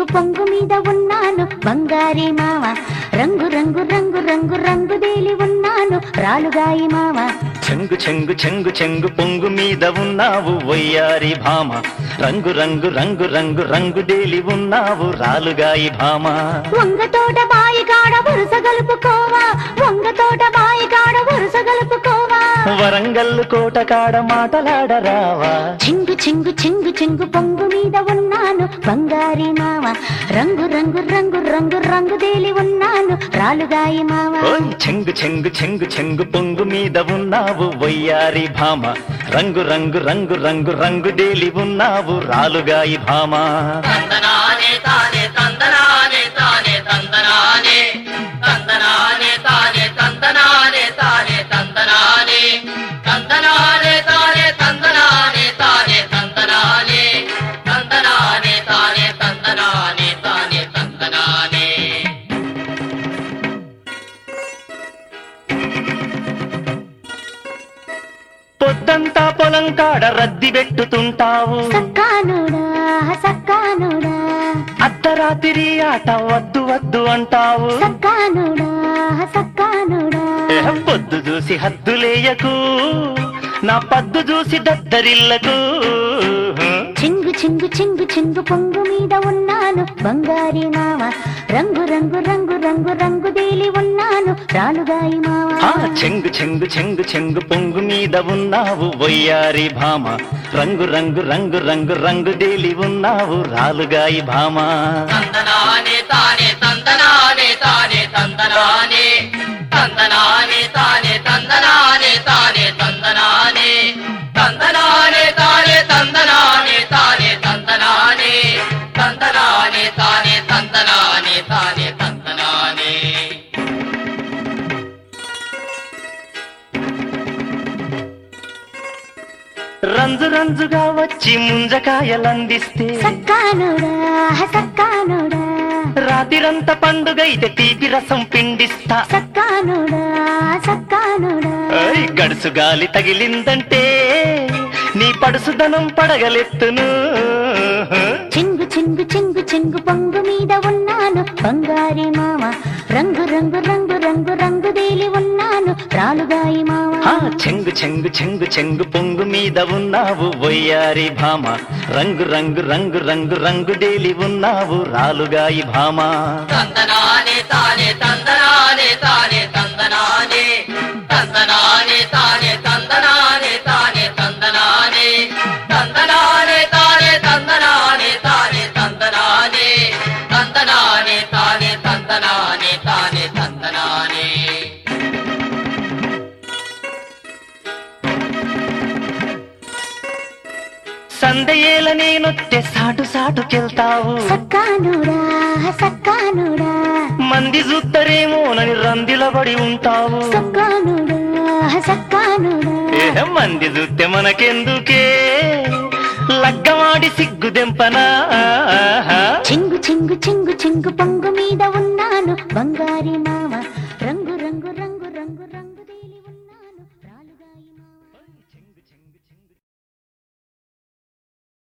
చింగు పొంగు మీద ఉన్నాను బంగారి మామ రంగు రంగు రంగు రంగు రంగు దేలి ఉన్నాను రాలుగాయి మామ చెంగు చెంగు చెంగు చెంగు పొంగు మీద ఉన్నావు వయ్యారి భామ రంగు రంగు రంగు రంగు రంగు దేలి ఉన్నావు రాలుగాయి భామ వంగ తోట బాయి కాడ వరుస గలుపుకోవా వంగ తోట బాయి కాడ వరుస గలుపుకోవా వరంగల్లు కోట కాడ మాటలాడరావా చింగు చింగు చింగు చింగు పొంగు మీద ఉన్నాను బంగారి మామ రంగు రంగు రంగు రంగు రంగు దేలి ఉన్నాను రాలుగాయి మామ ఓయ్ చెంగు చెంగు చెంగు చెంగు పొంగు మీద ఉన్నావు వయ్యారి భామ రంగు రంగు రంగు రంగు రంగు దేలి ఉన్నావు రాలుగాయి భామ తందనానే తానే తందనానే తానే తందనానే తందనానే తానే తందనానే తానే తందనానే తందనానే తానే తందనానే తానే తందనానే తందనానే తానే తందనానే తానే తందనానే పొద్దంతా పొలం కాడ రద్ది పెట్టుతుంటావు సక్కానుడా సక్కానుడా అర్ధరాత్రి ఆట వద్దు వద్దు అంటావు సక్కానుడా సక్కానుడా ఏ పొద్దు చూసి హద్దులేయకు నా పద్దు చూసి దద్దరిల్లకు చింగు చింగు చింగు చింగు పొంగు మీద ఉన్నాను బంగారి మామ రంగు రంగు రంగు రంగు రంగు దేలి ఉన్నాను రాలుగాయి మామ ఆ చెంగు చెంగు చెంగు చెంగు పొంగు మీద ఉన్నావు వయ్యారి భామ రంగు రంగు రంగు రంగు రంగు దేలి ఉన్నావు రాలుగాయి భామ తందనానే తానే తందనానే తానే తందనానే తందనానే తానే తందనానే తానే తందనానే తందనానే తానే తందనానే తానే తందనానే తందనానే తానే తందనానే తానే తందనానే రంజు రంజుగా వచ్చి ముంజకాయలందిస్తే సక్కానుడా సక్కానుడా రాతిరంత పండుగైతే తీపి రసం పిండిస్తా సక్కానుడా సక్కానుడా ఏయ్, గడుసు గాలి తగిలిందంటే నీ పడుసుదనం పడగలెత్తును చింగు చింగు చింగు చింగు పొంగు మీద ఉన్నాను బంగారి మామ రంగు రంగు రంగు రంగు రంగు దేలి ఉన్నాను రాలుగాయి మామ ఆ చెంగు చెంగు చెంగు చెంగు పొంగు మీద ఉన్నావు వయ్యారి భామ రంగు రంగు రంగు రంగు రంగు దేలి ఉన్నావు రాలుగాయి భామ తందనానే తానే తందనానే తానే తందనానే తందనానే తానే తందనానే తానే తందనానే తందనానే తానే తందనానే తానే తందనానే తందనానే తానే తందనానే తానే తందనానే సందయేల నేనొత్తే సాటు సాటుకెళ్తావు సక్కానుడా సక్కానుడా మంది చూద్దరేమోనని రందిలబడి ఉంటావు సక్కానుడా సక్కానుడా ఏ మంది చూస్తే మనకెందుకే లగ్గమాడి సిగ్గు దెంపనా చింగు చింగు చింగు చింగు పొంగు మీద ఉన్న